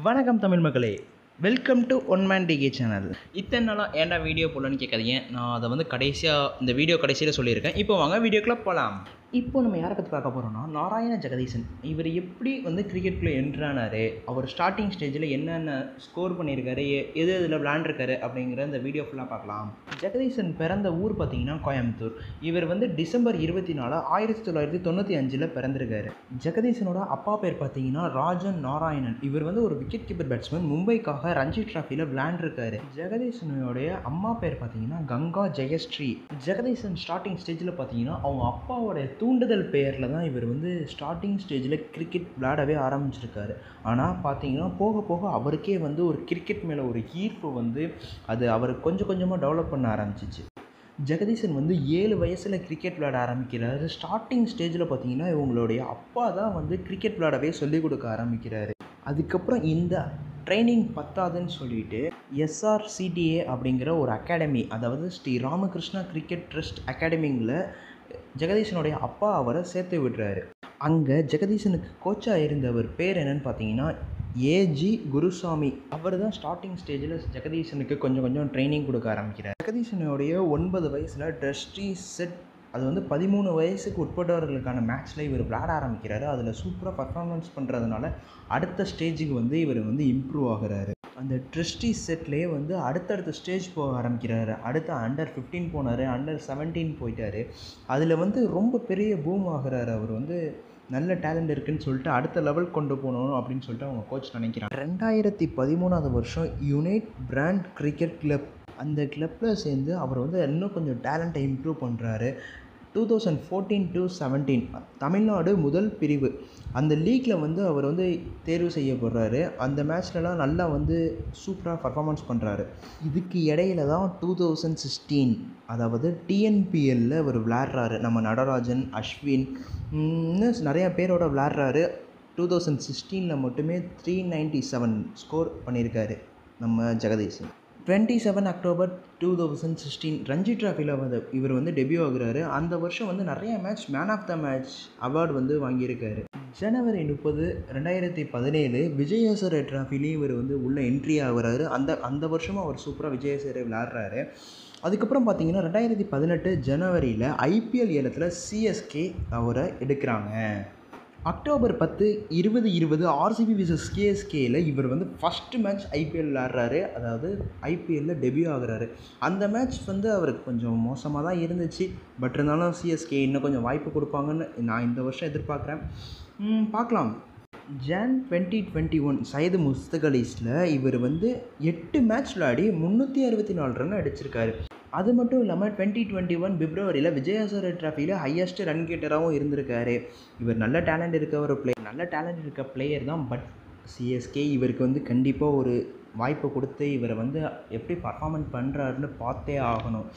வணக்கம் தமிழ் மக்களே welcome to one man DK channel இத்தனை நாளாக ஏன்டா வீடியோ போடலன்னு கேட்காதீங்க நான் அதை வந்து கடைசியாக இந்த வீடியோ கடைசியில் சொல்லியிருக்கேன் இப்போ வாங்க வீடியோக்குள்ளே போகலாம் இப்போ நம்ம யாரை பற்றி பார்க்க போகிறோம்னா நாராயண ஜெகதீசன் இவர் எப்படி வந்து கிரிக்கெட்டுக்குள்ளே என்ட்ரானார் அவர் ஸ்டார்டிங் ஸ்டேஜில் என்னென்ன ஸ்கோர் பண்ணியிருக்காரு எ- எது எதில் விளாண்டுருக்காரு அப்படிங்கிற இந்த வீடியோ ஃபுல்லாக பார்க்கலாம் ஜெகதீசன் பிறந்த ஊர் பார்த்தீங்கன்னா கோயம்புத்தூர் இவர் வந்து டிசம்பர் இருபத்தி நாலு ஆயிரத்தி தொள்ளாயிரத்தி தொண்ணூற்றி அஞ்சில் பிறந்திருக்காரு ஜெகதீசனோட அப்பா பேர் பார்த்தீங்கன்னா ராஜன் நாராயணன் இவர் வந்து ஒரு விக்கெட் கீப்பர் பேட்ஸ்மேன் மும்பைக்காக ரஞ்சி டிராஃபியில் விளையாண்டுருக்காரு ஜெகதீசனுடைய அம்மா பேர் பார்த்தீங்கன்னா கங்கா ஜெயஸ்ரீ ஜெகதீசன் ஸ்டார்டிங் ஸ்டேஜில் பார்த்தீங்கன்னா அவங்க அப்பாவோட தூண்டுதல் பெயரில் தான் இவர் வந்து ஸ்டார்டிங் ஸ்டேஜில் கிரிக்கெட் விளையாடவே ஆரம்பிச்சிருக்காரு ஆனால் பார்த்தீங்கன்னா போக போக அவருக்கே வந்து ஒரு கிரிக்கெட் மேலே ஒரு ஈர்ப்பு வந்து அது அவர் கொஞ்சம் கொஞ்சமாக டெவலப் பண்ண ஆரம்பிச்சிச்சு ஜெகதீசன் வந்து ஏழு வயசில் கிரிக்கெட் விளையாட ஆரம்பிக்கிறாரு ஸ்டார்டிங் ஸ்டேஜில் பார்த்தீங்கன்னா இவங்களுடைய அப்பா தான் வந்து கிரிக்கெட் விளையாடவே சொல்லிக் கொடுக்க ஆரம்பிக்கிறாரு அதுக்கப்புறம் இந்த ட்ரைனிங் பத்தாதுன்னு சொல்லிட்டு எஸ்ஆர்சிடிஏ அப்படிங்கிற ஒரு அகாடமி அதாவது ஸ்ரீ ராமகிருஷ்ணா கிரிக்கெட் ட்ரஸ்ட் அகாடமிங்கில் ஜெகதீசனுடைய அப்பா அவரை சேர்த்து விடுறாரு அங்கே ஜெகதீசனுக்கு கோச்சாக இருந்தவர் பேர் என்னன்னு பார்த்தீங்கன்னா ஏஜி குருசாமி அவர் தான் ஸ்டார்டிங் ஸ்டேஜில் ஜெகதீசனுக்கு கொஞ்சம் கொஞ்சம் ட்ரைனிங் கொடுக்க ஆரம்பிக்கிறார் ஜெகதீசனுடைய ஒன்பது வயசில் ட்ரஸ்டி செட் அது வந்து பதிமூணு வயசுக்கு உட்பட்டவர்களுக்கான மேட்ச்சில் இவர் விளையாட ஆரம்பிக்கிறாரு அதில் சூப்பராக பர்ஃபார்மன்ஸ் பண்ணுறதுனால அடுத்த ஸ்டேஜுக்கு வந்து இவர் வந்து இம்ப்ரூவ் ஆகுறாரு அந்த ட்ரிஸ்டி செட்லேயே வந்து அடுத்தடுத்த ஸ்டேஜ் போக ஆரம்பிக்கிறாரு அடுத்து அண்டர் 15 போனார் அண்டர் 17 போயிட்டாரு அதில் வந்து ரொம்ப பெரிய பூம் ஆகுறாரு அவர் வந்து நல்ல டேலண்ட் இருக்குன்னு சொல்லிட்டு அடுத்த லெவல் கொண்டு போகணும் அப்படின்னு சொல்லிட்டு அவங்க கோச் நினைக்கிறாங்க ரெண்டாயிரத்தி பதிமூணாவது வருஷம் யுனைட் பிராண்ட் கிரிக்கெட் கிளப் அந்த கிளப்பில் சேர்ந்து அவர் வந்து இன்னும் கொஞ்சம் டேலண்ட்டை இம்ப்ரூவ் பண்ணுறாரு two thousand fourteen to seventeen Tamil Nadu முதல் பிரிவு அந்த லீக்கில் வந்து அவர் வந்து தேர்வு செய்யப்படுறாரு அந்த மேட்ச்லலாம் நல்லா வந்து சூப்பராக பர்ஃபார்மன்ஸ் பண்ணுறாரு இதுக்கு இடையில தான் டூ தௌசண்ட் சிக்ஸ்டீன் அதாவது டிஎன்பிஎல்ல அவர் விளையாடுறாரு நம்ம நடராஜன் அஸ்வின் உம், இன்னும் நிறையா பேரோட விளையாடுறாரு டூ தௌசண்ட் சிக்ஸ்டீனில் மட்டுமே த்ரீ நைன்ட்டி செவன் ஸ்கோர் பண்ணியிருக்காரு நம்ம Jagadeesan twenty seven October two thousand sixteen Ranji ட்ராஃபியில் வந்து இவர் வந்து டெபியூ ஆகுறாரு அந்த வருஷம் வந்து நிறைய match man of the match award வந்து வாங்கியிருக்காரு ஜனவரி முப்பது ரெண்டாயிரத்தி பதினேழு விஜயேஸ்வர ட்ராஃபிலையும் இவர் வந்து உள்ள என்ட்ரி ஆகுறாரு அந்த அந்த வருஷமும் அவர் சூப்பராக விஜயேஸ்வர விளையாடுறாரு அதுக்கப்புறம் பார்த்தீங்கன்னா ரெண்டாயிரத்தி பதினெட்டு ஜனவரியில் ஐபிஎல் ஏலத்தில் சிஎஸ்கே அவரை எடுக்கிறாங்க அக்டோபர் பத்து இருபது இருபது ஆர்சிபி விசஸ் கேஎஸ்கேயில் இவர் வந்து ஃபஸ்ட்டு மேட்ச் ஐபிஎல் விளாட்றாரு அதாவது ஐபிஎல்லில் டெபியூ ஆகுறாரு அந்த மேட்ச் வந்து அவருக்கு கொஞ்சம் மோசமாக தான் இருந்துச்சு பட் இருந்தாலும் சிஎஸ்கே இன்னும் கொஞ்சம் வாய்ப்பு கொடுப்பாங்கன்னு நான் இந்த வருஷம் எதிர்பார்க்குறேன் ம், பார்க்கலாம் ஜான் டுவெண்ட்டி டுவெண்ட்டி ஒன் சையது முஸ்தகலீஸில் இவர் வந்து எட்டு மேட்ச் விளையாடி முந்நூற்றி அறுபத்தி நாலு ரன் அடிச்சிருக்காரு அது மட்டும் இல்லாமல் டுவெண்ட்டி டுவெண்ட்டி ஒன் பிப்ரவரியில் விஜயசார ட்ராஃபியில் ஹையஸ்ட் ரன் கீட்டராகவும் இருந்திருக்காரு இவர் நல்ல டேலண்ட் இருக்க ஒரு பிளே நல்ல டேலண்ட் இருக்க பிளேயர் தான் பட் சிஎஸ்கே இவருக்கு வந்து கண்டிப்பாக ஒரு வாய்ப்பு கொடுத்து இவரை வந்து எப்படி பர்ஃபார்மன்ஸ் பண்ணுறாருன்னு பார்த்தே ஆகணும்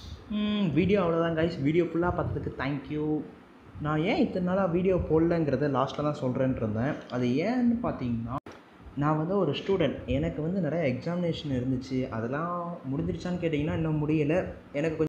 வீடியோ அவ்வளோதான் கைஸ் வீடியோ ஃபுல்லாக பார்த்ததுக்கு தேங்க்யூ நான் ஏன் இத்தனை நாளாக வீடியோ போடலங்கிறத லாஸ்ட்டில் தான் சொல்கிறேன்ட்டு இருந்தேன் அது ஏன்னு பார்த்தீங்கன்னா நான் வந்து ஒரு ஸ்டூடெண்ட் எனக்கு வந்து நிறைய எக்ஸாமினேஷன் இருந்துச்சு அதெல்லாம் முடிஞ்சிருச்சான்னு கேட்டிங்கன்னா இன்னும் முடியலை எனக்கு கொஞ்சம்